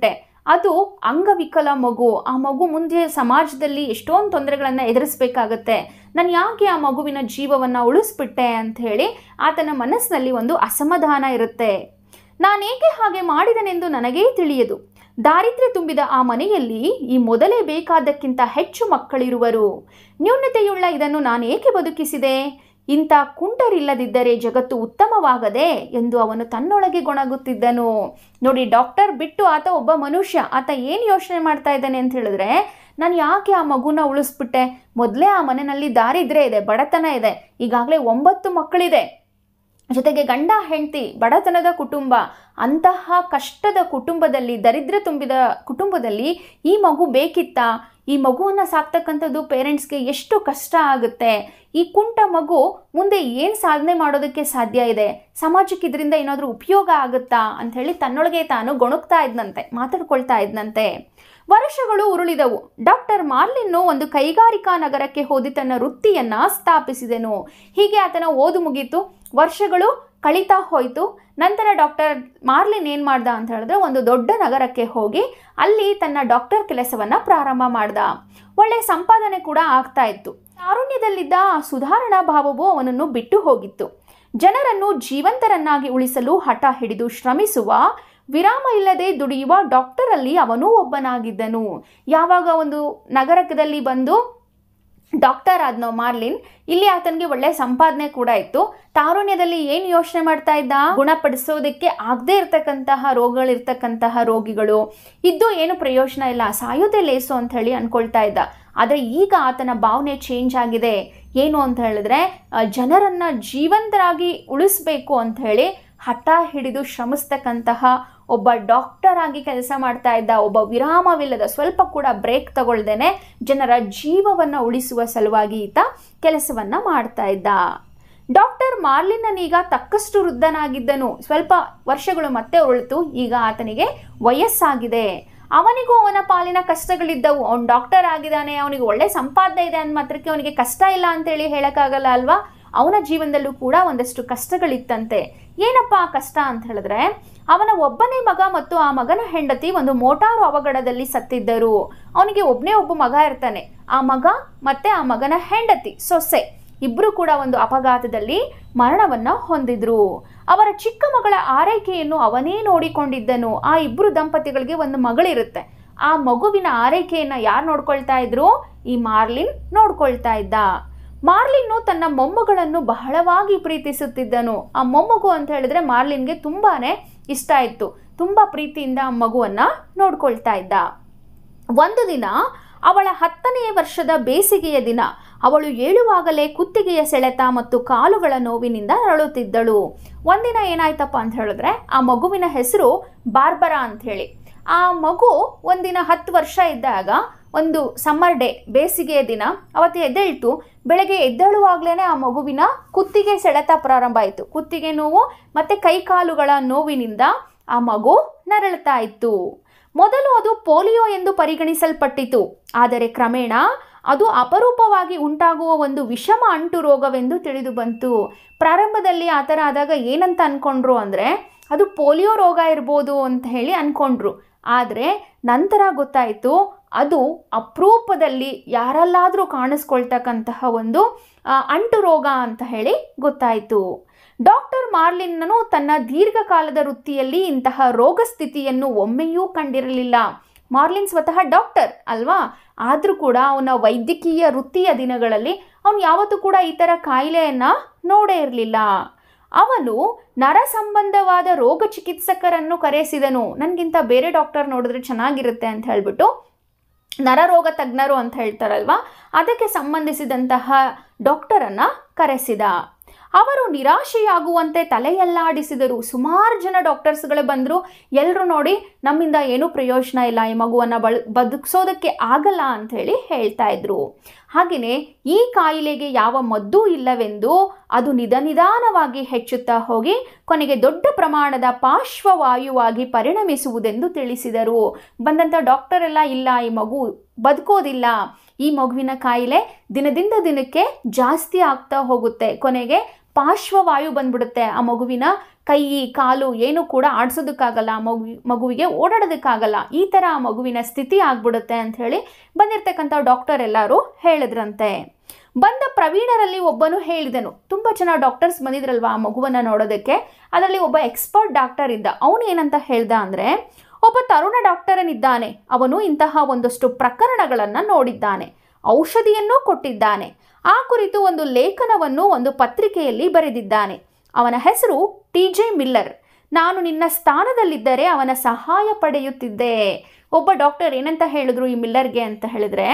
ಅದು ಅಂಗವಿಕಲ ಮಗು ಆ ಮಗು ಮುಂದೆ ಸಮಾಜದಲ್ಲಿ ಎಷ್ಟೊಂದು ತೊಂದರೆಗಳನ್ನು ಎದುರಿಸಬೇಕಾಗತ್ತೆ ನಾನು ಯಾಕೆ ಆ ಮಗುವಿನ ಜೀವವನ್ನು ಉಳಿಸ್ಬಿಟ್ಟೆ ಅಂತ ಹೇಳಿ ಆತನ ಮನಸ್ಸಿನಲ್ಲಿ ಒಂದು ಅಸಮಾಧಾನ ಇರುತ್ತೆ ನಾನೇಕೆ ಹಾಗೆ ಮಾಡಿದನೆಂದು ನನಗೇ ತಿಳಿಯದು ದಾರಿದ್ರ್ಯ ತುಂಬಿದ ಆ ಮನೆಯಲ್ಲಿ ಈ ಮೊದಲೇ ಬೇಕಾದಕ್ಕಿಂತ ಹೆಚ್ಚು ಮಕ್ಕಳಿರುವರು ನ್ಯೂನತೆಯುಳ್ಳ ಇದನ್ನು ನಾನು ಏಕೆ ಬದುಕಿಸಿದೆ ಇಂಥ ಕುಂಟರಿಲ್ಲದಿದ್ದರೆ ಜಗತ್ತು ಉತ್ತಮವಾಗದೆ ಎಂದು ಅವನು ತನ್ನೊಳಗೆ ಗೊಣಗುತ್ತಿದ್ದನು ನೋಡಿ ಡಾಕ್ಟರ್ ಬಿಟ್ಟು ಆತ ಒಬ್ಬ ಮನುಷ್ಯ ಆತ ಏನು ಯೋಚನೆ ಮಾಡ್ತಾ ಇದ್ದಾನೆ ಅಂತ ಹೇಳಿದ್ರೆ ನಾನು ಯಾಕೆ ಆ ಮಗುನ ಉಳಿಸ್ಬಿಟ್ಟೆ ಮೊದಲೇ ಆ ಮನೆಯಲ್ಲಿ ದಾರಿದ್ರ್ಯ ಇದೆ ಬಡತನ ಇದೆ ಈಗಾಗಲೇ ಒಂಬತ್ತು ಮಕ್ಕಳಿದೆ ಜೊತೆಗೆ ಗಂಡ ಹೆಂಡತಿ ಬಡತನದ ಕುಟುಂಬ ಅಂತಹ ಕಷ್ಟದ ಕುಟುಂಬದಲ್ಲಿ ದರಿದ್ರ ತುಂಬಿದ ಕುಟುಂಬದಲ್ಲಿ ಈ ಮಗು ಬೇಕಿತ್ತಾ ಈ ಮಗುವನ್ನು ಸಾಕ್ತಕ್ಕಂಥದ್ದು ಪೇರೆಂಟ್ಸ್ಗೆ ಎಷ್ಟು ಕಷ್ಟ ಆಗುತ್ತೆ ಈ ಕುಂಟ ಮಗು ಮುಂದೆ ಏನು ಸಾಧನೆ ಮಾಡೋದಕ್ಕೆ ಸಾಧ್ಯ ಇದೆ ಸಮಾಜಕ್ಕೆ ಇದರಿಂದ ಏನಾದರೂ ಉಪಯೋಗ ಆಗುತ್ತಾ ಅಂಥೇಳಿ ತನ್ನೊಳಗೆ ತಾನು ಗೊಣಗ್ತಾ ಇದ್ನಂತೆ ಮಾತಾಡ್ಕೊಳ್ತಾ ಇದ್ನಂತೆ ವರ್ಷಗಳು ಉರುಳಿದವು ಡಾಕ್ಟರ್ ಮಾರ್ಲಿನ್ನು ಒಂದು ಕೈಗಾರಿಕಾ ನಗರಕ್ಕೆ ಹೋದಿ ತನ್ನ ವೃತ್ತಿಯನ್ನು ಸ್ಥಾಪಿಸಿದನು ಹೀಗೆ ಆತನ ಓದು ಮುಗೀತು ವರ್ಷಗಳು ಕಳೀತಾ ಹೋಯಿತು ನಂತರ ಡಾಕ್ಟರ್ ಮಾರ್ಲಿನ್ ಏನು ಮಾಡ್ದ ಅಂತ ಹೇಳಿದ್ರೆ ಒಂದು ದೊಡ್ಡ ನಗರಕ್ಕೆ ಹೋಗಿ ಅಲ್ಲಿ ತನ್ನ ಡಾಕ್ಟರ್ ಕೆಲಸವನ್ನು ಪ್ರಾರಂಭ ಮಾಡ್ದ ಒಳ್ಳೆ ಸಂಪಾದನೆ ಕೂಡ ಆಗ್ತಾ ಇತ್ತು ತಾರುಣ್ಯದಲ್ಲಿದ್ದ ಆ ಸುಧಾರಣಾ ಭಾವವು ಅವನನ್ನು ಬಿಟ್ಟು ಹೋಗಿತ್ತು ಜನರನ್ನು ಜೀವಂತರನ್ನಾಗಿ ಉಳಿಸಲು ಹಠ ಹಿಡಿದು ಶ್ರಮಿಸುವ ವಿರಾಮ ಇಲ್ಲದೆ ದುಡಿಯುವ ಡಾಕ್ಟರಲ್ಲಿ ಅವನೂ ಒಬ್ಬನಾಗಿದ್ದನು ಯಾವಾಗ ಒಂದು ನಗರದಲ್ಲಿ ಬಂದು ಡಾಕ್ಟರ್ ಆದ್ನೋ ಮಾರ್ಲಿನ್ ಇಲ್ಲಿ ಆತನಿಗೆ ಒಳ್ಳೆ ಸಂಪಾದನೆ ಕೂಡ ಇತ್ತು ತಾರುಣ್ಯದಲ್ಲಿ ಏನು ಯೋಚನೆ ಮಾಡ್ತಾ ಇದ್ದ ಗುಣಪಡಿಸೋದಕ್ಕೆ ಆಗದೇ ಇರ್ತಕ್ಕಂತಹ ರೋಗಗಳಿರ್ತಕ್ಕಂತಹ ರೋಗಿಗಳು ಇದ್ದು ಏನು ಪ್ರಯೋಜನ ಇಲ್ಲ ಸಾಯೋದೇ ಲೇಸು ಅಂತ ಹೇಳಿ ಅನ್ಕೊಳ್ತಾ ಇದ್ದ ಆದರೆ ಈಗ ಆತನ ಭಾವನೆ ಚೇಂಜ್ ಆಗಿದೆ ಏನು ಅಂತ ಹೇಳಿದ್ರೆ ಆ, ಜನರನ್ನ ಜೀವಂತರಾಗಿ ಉಳಿಸ್ಬೇಕು ಅಂತ ಹೇಳಿ ಹಠ ಹಿಡಿದು ಶ್ರಮಿಸ್ತಕ್ಕಂತಹ ಒಬ್ಬ ಡಾಕ್ಟರ್ ಆಗಿ ಕೆಲಸ ಮಾಡ್ತಾ ಇದ್ದ ಒಬ್ಬ ವಿರಾಮವಿಲ್ಲದ ಸ್ವಲ್ಪ ಕೂಡ ಬ್ರೇಕ್ ತಗೊಳ್ದೇನೆ ಜನರ ಜೀವವನ್ನು ಉಳಿಸುವ ಸಲುವಾಗಿ ಈತ ಕೆಲಸವನ್ನ ಮಾಡ್ತಾ ಇದ್ದ ಡಾಕ್ಟರ್ ಮಾರ್ಲಿನ್ನನೀಗ ತಕ್ಕಷ್ಟು ವೃದ್ಧನಾಗಿದ್ದನು ಸ್ವಲ್ಪ ವರ್ಷಗಳು ಮತ್ತೆ ಉರುಳಿತು ಈಗ ಆತನಿಗೆ ವಯಸ್ಸಾಗಿದೆ ಅವನಿಗೂ ಅವನ ಪಾಲಿನ ಕಷ್ಟಗಳಿದ್ದವು ಅವ್ನು ಡಾಕ್ಟರ್ ಆಗಿದ್ದಾನೆ ಅವನಿಗೆ ಒಳ್ಳೆ ಸಂಪಾದನೆ ಇದೆ ಅಂದ ಮಾತ್ರಕ್ಕೆ ಅವನಿಗೆ ಕಷ್ಟ ಇಲ್ಲ ಅಂತೇಳಿ ಹೇಳೋಕ್ಕಾಗಲ್ಲ ಅಲ್ವಾ ಅವನ ಜೀವನದಲ್ಲೂ ಕೂಡ ಒಂದಷ್ಟು ಕಷ್ಟಗಳಿತ್ತಂತೆ ಏನಪ್ಪ ಆ ಕಷ್ಟ ಅಂತ ಹೇಳಿದ್ರೆ ಅವನ ಒಬ್ಬನೇ ಮಗ ಮತ್ತು ಆ ಮಗನ ಹೆಂಡತಿ ಒಂದು ಮೋಟಾರು ಅವಘಡದಲ್ಲಿ ಸತ್ತಿದ್ದರು ಅವನಿಗೆ ಒಬ್ಬನೇ ಒಬ್ಬ ಮಗ ಇರ್ತಾನೆ ಆ ಮಗ ಮತ್ತೆ ಆ ಮಗನ ಹೆಂಡತಿ ಸೊಸೆ ಇಬ್ಬರು ಕೂಡ ಒಂದು ಅಪಘಾತದಲ್ಲಿ ಮರಣವನ್ನ ಹೊಂದಿದ್ರು ಅವರ ಚಿಕ್ಕ ಮಗಳ ಆರೈಕೆಯನ್ನು ಅವನೇ ನೋಡಿಕೊಂಡಿದ್ದನು ಆ ಇಬ್ಬರು ದಂಪತಿಗಳಿಗೆ ಒಂದು ಮಗಳಿರುತ್ತೆ ಆ ಮಗುವಿನ ಆರೈಕೆಯನ್ನ ಯಾರು ನೋಡ್ಕೊಳ್ತಾ ಇದ್ರು ಈ ಮಾರ್ಲಿನ್ ನೋಡ್ಕೊಳ್ತಾ ಇದ್ದ ಮಾರ್ಲಿನ್ನು ತನ್ನ ಮೊಮ್ಮಗಳನ್ನು ಬಹಳವಾಗಿ ಪ್ರೀತಿಸುತ್ತಿದ್ದನು ಆ ಮೊಮ್ಮಗು ಅಂತ ಹೇಳಿದ್ರೆ ಮಾರ್ಲಿನ್ಗೆ ತುಂಬಾನೇ ಇಷ್ಟ ಇತ್ತು ತುಂಬಾ ಪ್ರೀತಿಯಿಂದ ಆ ಮಗುವನ್ನ ನೋಡ್ಕೊಳ್ತಾ ಇದ್ದ ಒಂದು ದಿನ ಅವಳ ಹತ್ತನೆಯ ವರ್ಷದ ಬೇಸಿಗೆಯ ದಿನ ಅವಳು ಏಳುವಾಗಲೇ ಕುತ್ತಿಗೆಯ ಸೆಳೆತ ಮತ್ತು ಕಾಲುಗಳ ನೋವಿನಿಂದ ನರಳುತ್ತಿದ್ದಳು ಒಂದಿನ ಏನಾಯ್ತಪ್ಪ ಅಂತ ಹೇಳಿದ್ರೆ ಆ ಮಗುವಿನ ಹೆಸರು ಬಾರ್ಬರಾ ಅಂತ ಹೇಳಿ ಆ ಮಗು ಒಂದಿನ ಹತ್ತು ವರ್ಷ ಇದ್ದಾಗ ಒಂದು ಸಮ್ಮರ್ ಡೇ ಬೇಸಿಗೆಯ ದಿನ ಅವತ್ತು ಎದ್ದೇಳ್ತು ಬೆಳಗ್ಗೆ ಎದ್ದೇಳುವಾಗಲೇ ಆ ಮಗುವಿನ ಕುತ್ತಿಗೆ ಸೆಳೆತ ಪ್ರಾರಂಭ ಆಯಿತು ಕುತ್ತಿಗೆ ನೋವು ಮತ್ತು ಕೈಕಾಲುಗಳ ನೋವಿನಿಂದ ಆ ಮಗು ನರಳುತ್ತಾ ಇತ್ತು ಮೊದಲು ಅದು ಪೋಲಿಯೋ ಎಂದು ಪರಿಗಣಿಸಲ್ಪಟ್ಟಿತು ಆದರೆ ಕ್ರಮೇಣ ಅದು ಅಪರೂಪವಾಗಿ ಉಂಟಾಗುವ ಒಂದು ವಿಷಮ ಅಂಟು ರೋಗವೆಂದು ತಿಳಿದು ಬಂತು ಪ್ರಾರಂಭದಲ್ಲಿ ಆ ಥರ ಆದಾಗ ಏನಂತ ಅಂದ್ಕೊಂಡ್ರು ಅಂದರೆ ಅದು ಪೋಲಿಯೋ ರೋಗ ಇರ್ಬೋದು ಅಂತ ಹೇಳಿ ಅಂದ್ಕೊಂಡ್ರು ಆದರೆ ನಂತರ ಗೊತ್ತಾಯಿತು ಅದು ಅಪರೂಪದಲ್ಲಿ ಯಾರಲ್ಲಾದರೂ ಕಾಣಿಸ್ಕೊಳ್ತಕ್ಕಂತಹ ಒಂದು ಆ, ಅಂಟು ರೋಗ ಅಂತ ಹೇಳಿ ಗೊತ್ತಾಯಿತು ಡಾಕ್ಟರ್ ಮಾರ್ಲಿನ್ನನು ತನ್ನ ದೀರ್ಘಕಾಲದ ವೃತ್ತಿಯಲ್ಲಿ ಇಂತಹ ರೋಗ ಸ್ಥಿತಿಯನ್ನು ಒಮ್ಮೆಯೂ ಕಂಡಿರಲಿಲ್ಲ ಮಾರ್ಲಿನ್ ಸ್ವತಃ ಡಾಕ್ಟರ್ ಅಲ್ವಾ ಆದರೂ ಕೂಡ ಅವನ ವೈದ್ಯಕೀಯ ವೃತ್ತಿಯ ದಿನಗಳಲ್ಲಿ ಅವನು ಯಾವತ್ತೂ ಕೂಡ ಈ ಥರ ಕಾಯಿಲೆಯನ್ನು ನೋಡೇ ಇರಲಿಲ್ಲ ಅವನು ನರ ಸಂಬಂಧವಾದ ರೋಗ ಚಿಕಿತ್ಸಕರನ್ನು ಕರೆಸಿದನು ನನಗಿಂತ ಬೇರೆ ಡಾಕ್ಟರ್ ನೋಡಿದ್ರೆ ಚೆನ್ನಾಗಿರುತ್ತೆ ಅಂತ ಹೇಳ್ಬಿಟ್ಟು ನರರೋಗ ತಜ್ಞರು ಅಂತ ಹೇಳ್ತಾರಲ್ವಾ ಅದಕ್ಕೆ ಸಂಬಂಧಿಸಿದಂತಹ ಡಾಕ್ಟರನ್ನು ಕರೆಸಿದ ಅವರು ನಿರಾಶೆಯಾಗುವಂತೆ ತಲೆಯಲ್ಲಾಡಿಸಿದರು ಸುಮಾರು ಜನ ಡಾಕ್ಟರ್ಸ್ಗಳು ಬಂದರು ಎಲ್ಲರೂ ನೋಡಿ ನಮ್ಮಿಂದ ಏನೂ ಪ್ರಯೋಜನ ಇಲ್ಲ ಈ ಮಗುವನ್ನು ಬಳ ಬದುಕಿಸೋದಕ್ಕೆ ಆಗಲ್ಲ ಅಂಥೇಳಿ ಹೇಳ್ತಾ ಇದ್ರು ಹಾಗೆಯೇ ಈ ಕಾಯಿಲೆಗೆ ಯಾವ ಮದ್ದೂ ಇಲ್ಲವೆಂದು ಅದು ನಿಧ ನಿಧಾನವಾಗಿ ಹೆಚ್ಚುತ್ತಾ ಹೋಗಿ ಕೊನೆಗೆ ದೊಡ್ಡ ಪ್ರಮಾಣದ ಪಾರ್ಶ್ವವಾಯುವಾಗಿ ಪರಿಣಮಿಸುವುದೆಂದು ತಿಳಿಸಿದರು ಬಂದಂಥ ಡಾಕ್ಟರ್ ಎಲ್ಲ ಇಲ್ಲ ಈ ಮಗು ಬದುಕೋದಿಲ್ಲ ಈ ಮಗುವಿನ ಕಾಯಿಲೆ ದಿನದಿಂದ ದಿನಕ್ಕೆ ಜಾಸ್ತಿ ಆಗ್ತಾ ಹೋಗುತ್ತೆ ಕೊನೆಗೆ ಪಾರ್ಶ್ವವಾಯು ಬಂದ್ಬಿಡುತ್ತೆ ಆ ಮಗುವಿನ ಕೈ ಕಾಲು ಏನು ಕೂಡ ಆಡಿಸೋದಕ್ಕಾಗಲ್ಲ ಆ ಮಗು ಮಗುವಿಗೆ ಓಡಾಡೋದಕ್ಕಾಗಲ್ಲ ಈ ಥರ ಆ ಮಗುವಿನ ಸ್ಥಿತಿ ಆಗ್ಬಿಡುತ್ತೆ ಅಂತ ಹೇಳಿ ಬಂದಿರತಕ್ಕಂಥ ಡಾಕ್ಟರ್ ಎಲ್ಲರೂ ಹೇಳಿದ್ರಂತೆ ಬಂದ ಪ್ರವೀಣರಲ್ಲಿ ಒಬ್ಬನು ಹೇಳಿದನು ತುಂಬ ಜನ ಡಾಕ್ಟರ್ಸ್ ಬಂದಿದ್ರಲ್ವ ಆ ಮಗುವನ್ನು ನೋಡೋದಕ್ಕೆ ಅದರಲ್ಲಿ ಒಬ್ಬ ಎಕ್ಸ್ಪರ್ಟ್ ಡಾಕ್ಟರ್ ಇದ್ದ ಅವನು ಏನಂತ ಹೇಳ್ದ ಅಂದರೆ ಒಬ್ಬ ತರುಣ ಡಾಕ್ಟರನಿದ್ದಾನೆ ಅವನು ಇಂತಹ ಒಂದಷ್ಟು ಪ್ರಕರಣಗಳನ್ನು ನೋಡಿದ್ದಾನೆ ಔಷಧಿಯನ್ನೂ ಕೊಟ್ಟಿದ್ದಾನೆ ಆ ಕುರಿತು ಒಂದು ಲೇಖನವನ್ನು ಒಂದು ಪತ್ರಿಕೆಯಲ್ಲಿ ಬರೆದಿದ್ದಾನೆ ಅವನ ಹೆಸರು ಟಿ ಜೆ ಮಿಲ್ಲರ್ ನಾನು ನಿನ್ನ ಸ್ಥಾನದಲ್ಲಿದ್ದರೆ ಅವನ ಸಹಾಯ ಪಡೆಯುತ್ತಿದ್ದೆ ಒಬ್ಬ ಡಾಕ್ಟರ್ ಏನಂತ ಹೇಳಿದ್ರು ಈ ಮಿಲ್ಲರ್ಗೆ ಅಂತ ಹೇಳಿದ್ರೆ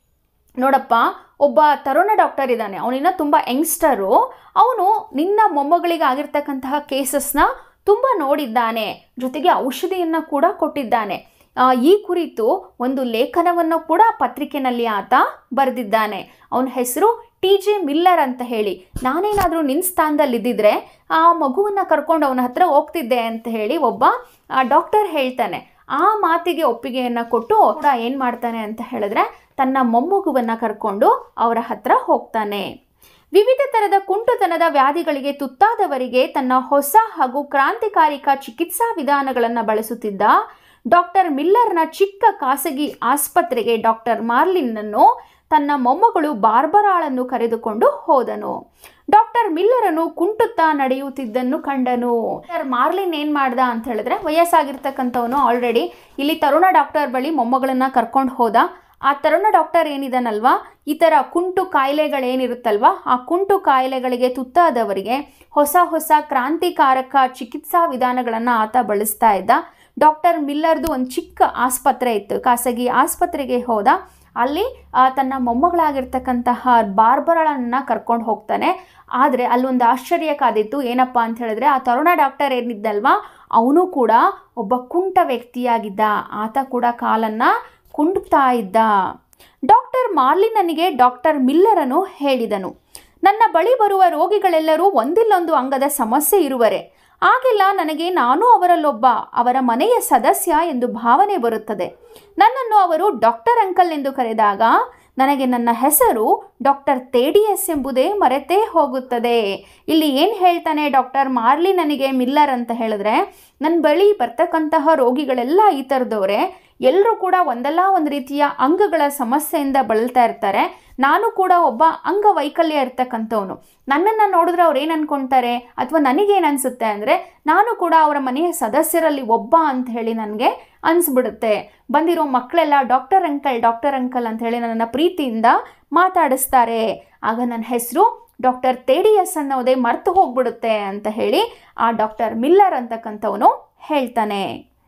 ನೋಡಪ್ಪ ಒಬ್ಬ ತರುಣ ಡಾಕ್ಟರ್ ಇದ್ದಾನೆ ಅವನಿನ್ನ ತುಂಬ ಯಂಗ್ಸ್ಟರು ಅವನು ನಿನ್ನ ಮೊಮ್ಮಗಳಿಗೆ ಆಗಿರ್ತಕ್ಕಂತಹ ಕೇಸಸ್ನ ತುಂಬ ನೋಡಿದ್ದಾನೆ ಜೊತೆಗೆ ಔಷಧಿಯನ್ನು ಕೂಡ ಕೊಟ್ಟಿದ್ದಾನೆ ಆ, ಈ ಕುರಿತು ಒಂದು ಲೇಖನವನ್ನು ಕೂಡ ಪತ್ರಿಕೆನಲ್ಲಿ ಆತ ಬರೆದಿದ್ದಾನೆ ಅವನ ಹೆಸರು ಟಿ ಜೆ ಮಿಲ್ಲರ್ ಅಂತ ಹೇಳಿ ನಾನೇನಾದರೂ ನಿನ್ನ ಸ್ಥಾನದಲ್ಲಿ ಇದ್ದಿದ್ರೆ ಆ ಮಗುವನ್ನು ಕರ್ಕೊಂಡು ಅವನ ಹತ್ರ ಹೋಗ್ತಿದ್ದೆ ಅಂತ ಹೇಳಿ ಒಬ್ಬ ಡಾಕ್ಟರ್ ಹೇಳ್ತಾನೆ ಆ ಮಾತಿಗೆ ಒಪ್ಪಿಗೆಯನ್ನು ಕೊಟ್ಟು ಕೂಡ ಏನು ಮಾಡ್ತಾನೆ ಅಂತ ಹೇಳಿದ್ರೆ ತನ್ನ ಮೊಮ್ಮಗುವನ್ನು ಕರ್ಕೊಂಡು ಅವರ ಹತ್ರ ಹೋಗ್ತಾನೆ ವಿವಿಧ ಥರದ ಕುಂಟುತನದ ವ್ಯಾಧಿಗಳಿಗೆ ತುತ್ತಾದವರಿಗೆ ತನ್ನ ಹೊಸ ಹಾಗೂ ಕ್ರಾಂತಿಕಾರಿಕ ಚಿಕಿತ್ಸಾ ವಿಧಾನಗಳನ್ನು ಬಳಸುತ್ತಿದ್ದ ಡಾಕ್ಟರ್ ಮಿಲ್ಲರ್ನ ಚಿಕ್ಕ ಖಾಸಗಿ ಆಸ್ಪತ್ರೆಗೆ ಡಾಕ್ಟರ್ ಮಾರ್ಲಿನ್ನನ್ನು ತನ್ನ ಮೊಮ್ಮಗಳು ಬಾರ್ಬರಾಳನ್ನು ಕರೆದುಕೊಂಡು ಹೋದನು ಡಾಕ್ಟರ್ ಮಿಲ್ಲರನು ಕುಂಟುತ್ತಾ ನಡೆಯುತ್ತಿದ್ದನ್ನು ಕಂಡನು ಡಾಕ್ಟರ್ ಮಾರ್ಲಿನ್ ಏನು ಮಾಡ್ದ ಅಂತ ಹೇಳಿದ್ರೆ ವಯಸ್ಸಾಗಿರ್ತಕ್ಕಂಥವನು ಆಲ್ರೆಡಿ ಇಲ್ಲಿ ತರುಣ ಡಾಕ್ಟರ್ ಬಳಿ ಮೊಮ್ಮಗಳನ್ನ ಕರ್ಕೊಂಡು ಹೋದ ಆ ತರುಣ ಡಾಕ್ಟರ್ ಏನಿದಾನಲ್ವಾ ಈ ಥರ ಕುಂಟು ಕಾಯಿಲೆಗಳೇನಿರುತ್ತಲ್ವಾ ಆ ಕುಂಟು ಕಾಯಿಲೆಗಳಿಗೆ ತುತ್ತಾದವರಿಗೆ ಹೊಸ ಹೊಸ ಕ್ರಾಂತಿಕಾರಕ ಚಿಕಿತ್ಸಾ ವಿಧಾನಗಳನ್ನು ಆತ ಬಳಸ್ತಾ ಇದ್ದ ಡಾಕ್ಟರ್ ಮಿಲ್ಲರ್ದು ಒಂದು ಚಿಕ್ಕ ಆಸ್ಪತ್ರೆ ಇತ್ತು ಖಾಸಗಿ ಆಸ್ಪತ್ರೆಗೆ ಹೋದ ಅಲ್ಲಿ ಆ, ತನ್ನ ಮೊಮ್ಮಗಳಾಗಿರ್ತಕ್ಕಂತಹ ಬಾರ್ಬರಳನ್ನು ಕರ್ಕೊಂಡು ಹೋಗ್ತಾನೆ ಆದರೆ ಅಲ್ಲೊಂದು ಆಶ್ಚರ್ಯ ಕಾದಿತ್ತು ಏನಪ್ಪ ಅಂತ ಹೇಳಿದ್ರೆ ಆ ತರುಣ ಡಾಕ್ಟರ್ ಏನಿದ್ದಲ್ವಾ ಅವನು ಕೂಡ ಒಬ್ಬ ಕುಂಟ ವ್ಯಕ್ತಿಯಾಗಿದ್ದ ಆತ ಕೂಡ ಕಾಲನ್ನು ಕುಂಟುತ್ತಾ ಇದ್ದ ಡಾಕ್ಟರ್ ಮಾರ್ಲಿನನಿಗೆ ಡಾಕ್ಟರ್ ಮಿಲ್ಲರನು ಹೇಳಿದನು ನನ್ನ ಬಳಿ ಬರುವ ರೋಗಿಗಳೆಲ್ಲರೂ ಒಂದಿಲ್ಲೊಂದು ಅಂಗದ ಸಮಸ್ಯೆ ಇರುವರೆ ಆಗೆಲ್ಲ ನನಗೆ ನಾನು ಅವರಲ್ಲೊಬ್ಬ ಅವರ ಮನೆಯ ಸದಸ್ಯ ಎಂದು ಭಾವನೆ ಬರುತ್ತದೆ ನನ್ನನ್ನು ಅವರು ಡಾಕ್ಟರ್ ಅಂಕಲ್ ಎಂದು ಕರೆದಾಗ ನನಗೆ ನನ್ನ ಹೆಸರು ಡಾಕ್ಟರ್ ತೇಡಿಯಸ್ ಎಂಬುದೇ ಮರೆತೇ ಹೋಗುತ್ತದೆ ಇಲ್ಲಿ ಏನು ಹೇಳ್ತಾನೆ ಡಾಕ್ಟರ್ ಮಾರ್ಲಿ ನನಗೆ ಮಿಲ್ಲರ್ ಅಂತ ಹೇಳಿದ್ರೆ ನನ್ನ ಬಳಿ ಬರ್ತಕ್ಕಂತಹ ರೋಗಿಗಳೆಲ್ಲ ಈ ಥರದವರೇ ಎಲ್ಲರೂ ಕೂಡ ಒಂದಲ್ಲ ಒಂದು ರೀತಿಯ ಅಂಗಗಳ ಸಮಸ್ಯೆಯಿಂದ ಬಳಲ್ತಾ ಇರ್ತಾರೆ ನಾನು ಕೂಡ ಒಬ್ಬ ಅಂಗವೈಕಲ್ಯ ಇರ್ತಕ್ಕಂಥವನು ನನ್ನನ್ನು ನೋಡಿದ್ರೆ ಅವ್ರು ಏನು ಅನ್ಕೊಳ್ತಾರೆ ಅಥವಾ ನನಗೇನು ಅನಿಸುತ್ತೆ ಅಂದರೆ ನಾನು ಕೂಡ ಅವರ ಮನೆಯ ಸದಸ್ಯರಲ್ಲಿ ಒಬ್ಬ ಅಂತ ಹೇಳಿ ನನಗೆ ಅನಿಸ್ಬಿಡುತ್ತೆ ಬಂದಿರೋ ಮಕ್ಕಳೆಲ್ಲ ಡಾಕ್ಟರ್ ಅಂಕಲ್ ಡಾಕ್ಟರ್ ಅಂಕಲ್ ಅಂತ ಹೇಳಿ ನನ್ನನ್ನು ಪ್ರೀತಿಯಿಂದ ಮಾತಾಡಿಸ್ತಾರೆ ಆಗ ನನ್ನ ಹೆಸರು ಡಾಕ್ಟರ್ ತೇಡಿಯಸ್ ಅನ್ನೋದೇ ಮರ್ತು ಹೋಗ್ಬಿಡುತ್ತೆ ಅಂತ ಹೇಳಿ ಆ ಡಾಕ್ಟರ್ ಮಿಲ್ಲರ್ ಅಂತಕ್ಕಂಥವನು ಹೇಳ್ತಾನೆ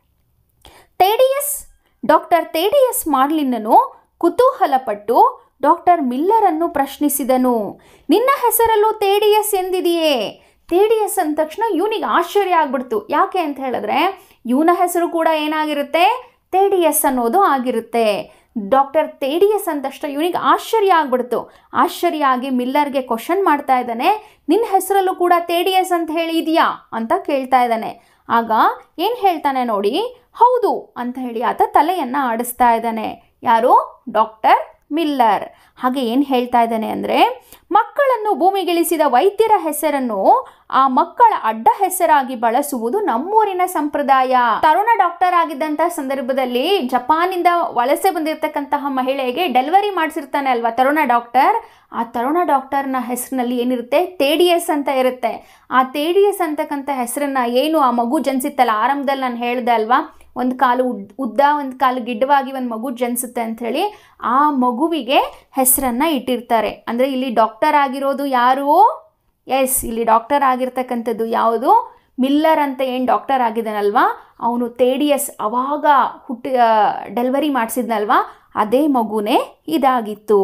ತೇಡಿಯಸ್ ಡಾಕ್ಟರ್ ತೇಡಿಯಸ್ ಮಾರ್ಲಿನ್ನನು ಕುತೂಹಲಪಟ್ಟು ಡಾಕ್ಟರ್ ಮಿಲ್ಲರನ್ನು ಪ್ರಶ್ನಿಸಿದನು ನಿನ್ನ ಹೆಸರಲ್ಲೂ ತೇಡಿಯಸ್ ಎಂದಿದೆಯೇ ತೇಡಿಯಸ್ ಅಂದ ತಕ್ಷಣ ಇವನಿಗೆ ಆಶ್ಚರ್ಯ ಆಗ್ಬಿಡ್ತು ಯಾಕೆ ಅಂತ ಹೇಳಿದ್ರೆ ಇವನ ಹೆಸರು ಕೂಡ ಏನಾಗಿರುತ್ತೆ ತೇಡಿಯಸ್ ಅನ್ನೋದು ಆಗಿರುತ್ತೆ ಡಾಕ್ಟರ್ ತೇಡಿಯಸ್ ಅಂದ ತಕ್ಷಣ ಇವನಿಗೆ ಆಶ್ಚರ್ಯ ಆಗ್ಬಿಡ್ತು ಆಶ್ಚರ್ಯ ಆಗಿ ಮಿಲ್ಲರ್ಗೆ ಕ್ವಶನ್ ಮಾಡ್ತಾ ಇದ್ದಾನೆ ನಿನ್ನ ಹೆಸರಲ್ಲೂ ಕೂಡ ತೇಡಿಯಸ್ ಅಂತ ಹೇಳಿ ಇದೆಯಾ ಅಂತ ಕೇಳ್ತಾ ಇದ್ದಾನೆ ಆಗ ಏನು ಹೇಳ್ತಾನೆ ನೋಡಿ ಹೌದು ಅಂತ ಹೇಳಿ ಆತ ತಲೆಯನ್ನು ಆಡಿಸ್ತಾ ಇದ್ದಾನೆ ಯಾರು ಡಾಕ್ಟರ್ ಮಿಲ್ಲರ್ ಹಾಗೆ ಏನು ಹೇಳ್ತಾ ಇದ್ದಾನೆ ಅಂದರೆ ಮಕ್ಕಳನ್ನು ಭೂಮಿಗಿಳಿಸಿದ ವೈದ್ಯರ ಹೆಸರನ್ನು ಆ ಮಕ್ಕಳ ಅಡ್ಡ ಹೆಸರಾಗಿ ಬಳಸುವುದು ನಮ್ಮೂರಿನ ಸಂಪ್ರದಾಯ ತರುಣ ಡಾಕ್ಟರ್ ಆಗಿದ್ದಂಥ ಸಂದರ್ಭದಲ್ಲಿ ಜಪಾನಿಂದ ವಲಸೆ ಬಂದಿರತಕ್ಕಂತಹ ಮಹಿಳೆಗೆ ಡೆಲಿವರಿ ಮಾಡಿಸಿರ್ತಾನೆ ಅಲ್ವಾ ತರುಣ ಡಾಕ್ಟರ್ ಆ ತರುಣ ಡಾಕ್ಟರ್ನ ಹೆಸರಿನಲ್ಲಿ ಏನಿರುತ್ತೆ ತೇಡಿಯಸ್ ಅಂತ ಇರುತ್ತೆ ಆ ತೇಡಿಯಸ್ ಅಂತಕ್ಕಂಥ ಹೆಸರನ್ನ ಏನು ಆ ಮಗು ಜನಿಸಿತ್ತಲ್ಲ ಆರಂಭದಲ್ಲಿ ನಾನು ಹೇಳ್ದೆ ಅಲ್ವಾ ಒಂದು ಕಾಲು ಉದ್ ಉದ್ದ ಒಂದು ಕಾಲು ಗಿಡ್ಡವಾಗಿ ಒಂದು ಮಗು ಜನಿಸುತ್ತೆ ಅಂಥೇಳಿ ಆ ಮಗುವಿಗೆ ಹೆಸರನ್ನು ಇಟ್ಟಿರ್ತಾರೆ ಅಂದರೆ ಇಲ್ಲಿ ಡಾಕ್ಟರ್ ಆಗಿರೋದು ಯಾರು ಎಸ್ ಇಲ್ಲಿ ಡಾಕ್ಟರ್ ಆಗಿರ್ತಕ್ಕಂಥದ್ದು ಯಾವುದು ಮಿಲ್ಲರ್ ಅಂತ ಏನು ಡಾಕ್ಟರ್ ಆಗಿದ್ದಾನಲ್ವಾ ಅವನು ತೇಡಿಯಸ್ ಅವಾಗ ಹುಟ್ಟಿ ಡೆಲಿವರಿ ಮಾಡಿಸಿದ್ನಲ್ವಾ ಅದೇ ಮಗುನೇ ಇದಾಗಿತ್ತು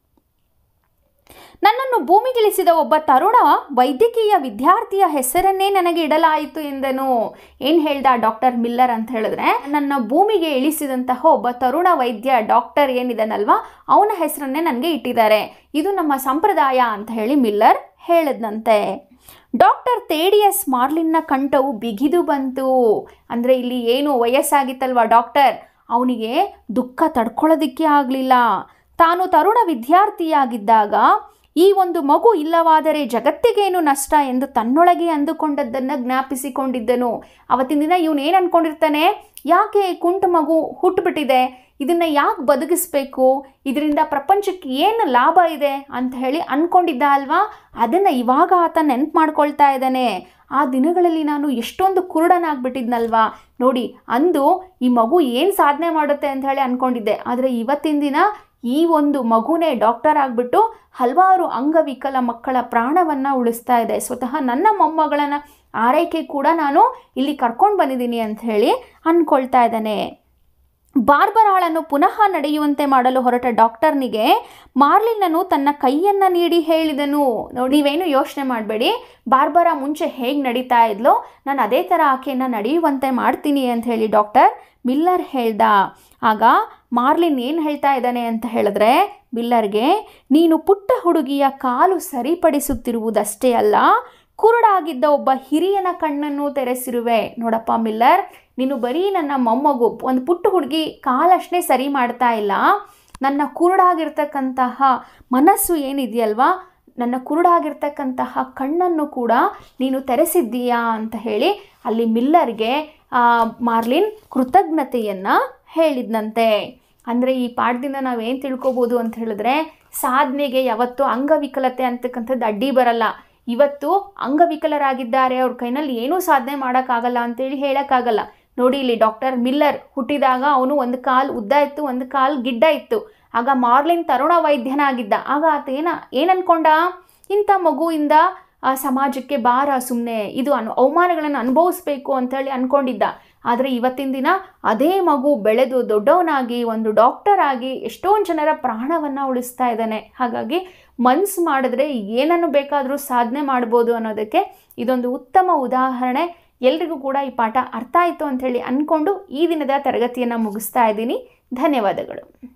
ನನ್ನನ್ನು ಭೂಮಿಗಿಳಿಸಿದ ಒಬ್ಬ ತರುಣ ವೈದ್ಯಕೀಯ ವಿದ್ಯಾರ್ಥಿಯ ಹೆಸರನ್ನೇ ನನಗೆ ಇಡಲಾಯಿತು ಎಂದನು ಏನು ಹೇಳ್ದ ಡಾಕ್ಟರ್ ಮಿಲ್ಲರ್ ಅಂತ ಹೇಳಿದ್ರೆ ನನ್ನ ಭೂಮಿಗೆ ಇಳಿಸಿದಂತಹ ಒಬ್ಬ ತರುಣ ವೈದ್ಯ ಡಾಕ್ಟರ್ ಏನಿದನಲ್ವಾ ಅವನ ಹೆಸರನ್ನೇ ನನಗೆ ಇಟ್ಟಿದ್ದಾರೆ ಇದು ನಮ್ಮ ಸಂಪ್ರದಾಯ ಅಂತ ಹೇಳಿ ಮಿಲ್ಲರ್ ಹೇಳಿದ್ನಂತೆ ಡಾಕ್ಟರ್ ತೇಡಿಯಸ್ ಮಾರ್ಲಿನ್ನ ಕಂಠವು ಬಿಗಿದು ಬಂತು ಅಂದರೆ ಇಲ್ಲಿ ಏನು ವಯಸ್ಸಾಗಿತ್ತಲ್ವ ಡಾಕ್ಟರ್ ಅವನಿಗೆ ದುಃಖ ತಡ್ಕೊಳ್ಳೋದಕ್ಕೆ ಆಗಲಿಲ್ಲ ತಾನು ತರುಣ ವಿದ್ಯಾರ್ಥಿಯಾಗಿದ್ದಾಗ ಈ ಒಂದು ಮಗು ಇಲ್ಲವಾದರೆ ಜಗತ್ತಿಗೇನು ನಷ್ಟ ಎಂದು ತನ್ನೊಳಗೆ ಅಂದುಕೊಂಡದ್ದನ್ನು ಜ್ಞಾಪಿಸಿಕೊಂಡಿದ್ದನು ಅವತ್ತಿನ ದಿನ ಇವನು ಏನು ಅಂದ್ಕೊಂಡಿರ್ತಾನೆ ಯಾಕೆ ಕುಂಟ ಮಗು ಹುಟ್ಟುಬಿಟ್ಟಿದೆ ಇದನ್ನು ಯಾಕೆ ಬದುಕಿಸ್ಬೇಕು ಇದರಿಂದ ಪ್ರಪಂಚಕ್ಕೆ ಏನು ಲಾಭ ಇದೆ ಅಂತ ಹೇಳಿ ಅಂದ್ಕೊಂಡಿದ್ದ ಅಲ್ವಾ ಅದನ್ನು ಇವಾಗ ಆತ ನೆನ್ಪು ಮಾಡ್ಕೊಳ್ತಾ ಇದ್ದಾನೆ ಆ ದಿನಗಳಲ್ಲಿ ನಾನು ಎಷ್ಟೊಂದು ಕುರುಡನಾಗ್ಬಿಟ್ಟಿದ್ನಲ್ವಾ ನೋಡಿ ಅಂದು ಈ ಮಗು ಏನು ಸಾಧನೆ ಮಾಡುತ್ತೆ ಅಂತ ಹೇಳಿ ಅಂದ್ಕೊಂಡಿದ್ದೆ ಆದರೆ ಇವತ್ತಿನ ದಿನ ಈ ಒಂದು ಮಗುನೇ ಡಾಕ್ಟರ್ ಆಗಿಬಿಟ್ಟು ಹಲವಾರು ಅಂಗವಿಕಲ ಮಕ್ಕಳ ಪ್ರಾಣವನ್ನು ಉಳಿಸ್ತಾ ಇದೆ ಸ್ವತಃ ನನ್ನ ಮೊಮ್ಮಗಳನ್ನ ಆರೈಕೆ ಕೂಡ ನಾನು ಇಲ್ಲಿ ಕರ್ಕೊಂಡು ಬಂದಿದ್ದೀನಿ ಅಂತ ಹೇಳಿ ಅಂದ್ಕೊಳ್ತಾ ಇದ್ದಾನೆ ಬಾರ್ಬರಾಳನ್ನು ಪುನಃ ನಡೆಯುವಂತೆ ಮಾಡಲು ಹೊರಟ ಡಾಕ್ಟರ್ನಿಗೆ ಮಾರ್ಲಿನನು ತನ್ನ ಕೈಯನ್ನು ನೀಡಿ ಹೇಳಿದನು ನೋಡಿ ನೀವೇನು ಯೋಚನೆ ಮಾಡಬೇಡಿ ಬಾರ್ಬರಾ ಮುಂಚೆ ಹೇಗೆ ನಡೀತಾ ಇದ್ಲೋ ನಾನು ಅದೇ ಥರ ಆಕೆಯನ್ನು ನಡೆಯುವಂತೆ ಮಾಡ್ತೀನಿ ಅಂತ ಹೇಳಿ ಡಾಕ್ಟರ್ ಮಿಲ್ಲರ್ ಹೇಳ್ದ ಆಗ ಮಾರ್ಲಿನ್ ಏನು ಹೇಳ್ತಾ ಇದ್ದಾನೆ ಅಂತ ಹೇಳಿದ್ರೆ ಮಿಲ್ಲರ್ಗೆ ನೀನು ಪುಟ್ಟ ಹುಡುಗಿಯ ಕಾಲು ಸರಿಪಡಿಸುತ್ತಿರುವುದಷ್ಟೇ ಅಲ್ಲ ಕುರುಡಾಗಿದ್ದ ಒಬ್ಬ ಹಿರಿಯನ ಕಣ್ಣನ್ನು ತೆರೆಸಿರುವೆ ನೋಡಪ್ಪ ಮಿಲ್ಲರ್ ನೀನು ಬರೀ ನನ್ನ ಮೊಮ್ಮಗು ಒಂದು ಪುಟ್ಟ ಹುಡುಗಿ ಕಾಲಷ್ಟೇ ಸರಿ ಮಾಡ್ತಾ ಇಲ್ಲ ನನ್ನ ಕುರುಡಾಗಿರ್ತಕ್ಕಂತಹ ಮನಸ್ಸು ಏನಿದೆಯಲ್ವಾ ನನ್ನ ಕುರುಡಾಗಿರ್ತಕ್ಕಂತಹ ಕಣ್ಣನ್ನು ಕೂಡ ನೀನು ತೆರೆಸಿದ್ದೀಯಾ ಅಂತ ಹೇಳಿ ಅಲ್ಲಿ ಮಿಲ್ಲರ್ಗೆ ಮಾರ್ಲಿನ್ ಕೃತಜ್ಞತೆಯನ್ನು ಹೇಳಿದ್ನಂತೆ ಅಂದರೆ ಈ ಪಾಠದಿಂದ ನಾವೇನು ತಿಳ್ಕೊಬೋದು ಅಂತ ಹೇಳಿದ್ರೆ ಸಾಧನೆಗೆ ಯಾವತ್ತೂ ಅಂಗವಿಕಲತೆ ಅಂತಕ್ಕಂಥದ್ದು ಅಡ್ಡಿ ಬರಲ್ಲ ಇವತ್ತು ಅಂಗವಿಕಲರಾಗಿದ್ದಾರೆ ಅವ್ರ ಕೈನಲ್ಲಿ ಏನೂ ಸಾಧನೆ ಮಾಡೋಕ್ಕಾಗಲ್ಲ ಅಂತೇಳಿ ಹೇಳೋಕ್ಕಾಗಲ್ಲ ನೋಡಿ ಇಲ್ಲಿ ಡಾಕ್ಟರ್ ಮಿಲ್ಲರ್ ಹುಟ್ಟಿದಾಗ ಅವನು ಒಂದು ಕಾಲು ಉದ್ದ ಇತ್ತು ಒಂದು ಕಾಲು ಗಿಡ್ಡ ಇತ್ತು ಆಗ ಮಾರ್ಲಿನ್ ತರುಣ ವೈದ್ಯನಾಗಿದ್ದ ಆಗ ಆತ ಏನ ಏನು ಅನ್ಕೊಂಡ ಇಂಥ ಮಗುವಿಂದ ಆ ಸಮಾಜಕ್ಕೆ ಭಾರ ಸುಮ್ಮನೆ ಇದು ಅನು ಅವಮಾನಗಳನ್ನು ಅನುಭವಿಸ್ಬೇಕು ಅಂತೇಳಿ ಅಂದ್ಕೊಂಡಿದ್ದ ಆದರೆ ಇವತ್ತಿನ ದಿನ ಅದೇ ಮಗು ಬೆಳೆದು ದೊಡ್ಡವನಾಗಿ ಒಂದು ಡಾಕ್ಟರ್ ಆಗಿ ಎಷ್ಟೊಂದು ಜನರ ಪ್ರಾಣವನ್ನು ಉಳಿಸ್ತಾ ಇದ್ದಾನೆ ಹಾಗಾಗಿ ಮನ್ಸು ಮಾಡಿದ್ರೆ ಏನನ್ನು ಬೇಕಾದರೂ ಸಾಧನೆ ಮಾಡ್ಬೋದು ಅನ್ನೋದಕ್ಕೆ ಇದೊಂದು ಉತ್ತಮ ಉದಾಹರಣೆ ಎಲ್ರಿಗೂ ಕೂಡ ಈ ಪಾಠ ಅರ್ಥ ಆಯಿತು ಅಂಥೇಳಿ ಅಂದ್ಕೊಂಡು ಈ ದಿನದ ತರಗತಿಯನ್ನು ಮುಗಿಸ್ತಾ ಇದ್ದೀನಿ ಧನ್ಯವಾದಗಳು